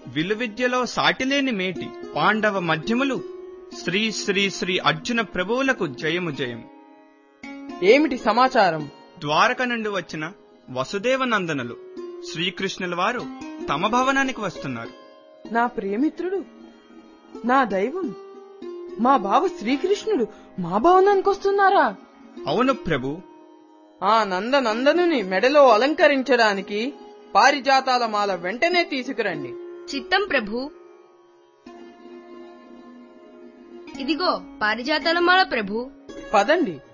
విలువిద్యలో సాటిలేని మేటి పాండవ మధ్యములు శ్రీ శ్రీ శ్రీ అర్జున ప్రభువులకు జయము జయం ఏమిటి సమాచారం ద్వారక నుండి వచ్చిన వసుదేవ నందనులు శ్రీకృష్ణుల వారు తమ భవనానికి వస్తున్నారు నా ప్రియమిత్రుడు నా దైవం మా బావ శ్రీకృష్ణుడు మా భవనానికి వస్తున్నారా అవును ప్రభు ఆ నందనందనుని మెడలో అలంకరించడానికి పారిజాతాల మాల వెంటనే తీసుకురండి చిత్తం ప్రభు ఇదిగో పారిజాతాల మాల ప్రభు పదండి